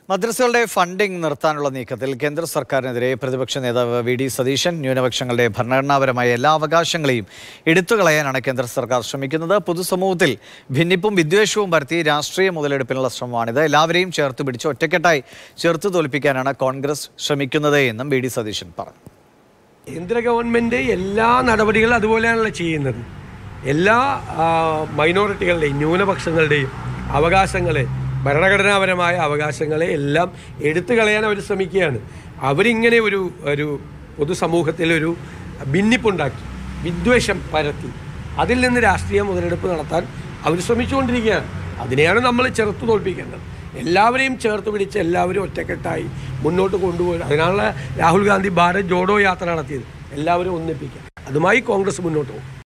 മദ്രസകളുടെ funding നിർത്താനുള്ള നീക്കത്തിൽ കേന്ദ്ര സർക്കാരിനെതിരെ പ്രതിപക്ഷ നേതാവ് വി ഡി സതീശൻ ന്യൂനപക്ഷങ്ങളുടെ ഭരണഘടനാപരമായ എല്ലാ അവകാശങ്ങളെയും എടുത്തുകളയാനാണ് കേന്ദ്ര സർക്കാർ ശ്രമിക്കുന്നത് പൊതുസമൂഹത്തിൽ ഭിന്നിപ്പും വിദ്വേഷവും പരത്തി രാഷ്ട്രീയ മുതലെടുപ്പിനുള്ള ശ്രമമാണിത് എല്ലാവരെയും ചേർത്ത് പിടിച്ച് ഒറ്റക്കെട്ടായി ചേർത്ത് തോൽപ്പിക്കാനാണ് കോൺഗ്രസ് ശ്രമിക്കുന്നത് എന്നും വി ഡി സതീശൻ പറഞ്ഞു കേന്ദ്ര ഗവൺമെൻറ് എല്ലാ നടപടികളും അതുപോലെയാണല്ലോ ചെയ്യുന്നത് എല്ലാ ആ, മൈനോറിറ്റികളുടെയും ന്യൂനപക്ഷങ്ങളുടെയും അവകാശങ്ങളെ ഭരണഘടനാപരമായ അവകാശങ്ങളെ എല്ലാം എടുത്തു കളയാൻ അവർ ശ്രമിക്കുകയാണ് അവരിങ്ങനെ ഒരു ഒരു പൊതുസമൂഹത്തിൽ ഒരു ഭിന്നിപ്പുണ്ടാക്കി വിദ്വേഷം പരത്തി അതിൽ നിന്ന് രാഷ്ട്രീയ മുതലെടുപ്പ് നടത്താൻ അവർ ശ്രമിച്ചുകൊണ്ടിരിക്കുകയാണ് അതിനെയാണ് നമ്മൾ ചെറുത്ത് തോൽപ്പിക്കേണ്ടത് എല്ലാവരെയും ചേർത്ത് പിടിച്ച് എല്ലാവരും ഒറ്റക്കെട്ടായി മുന്നോട്ട് കൊണ്ടുപോയി അതിനാണല്ലോ രാഹുൽ ഗാന്ധി ഭാരത് ജോഡോ യാത്ര നടത്തിയത് എല്ലാവരും ഒന്നിപ്പിക്കുക അതുമായി കോൺഗ്രസ് മുന്നോട്ട് പോകും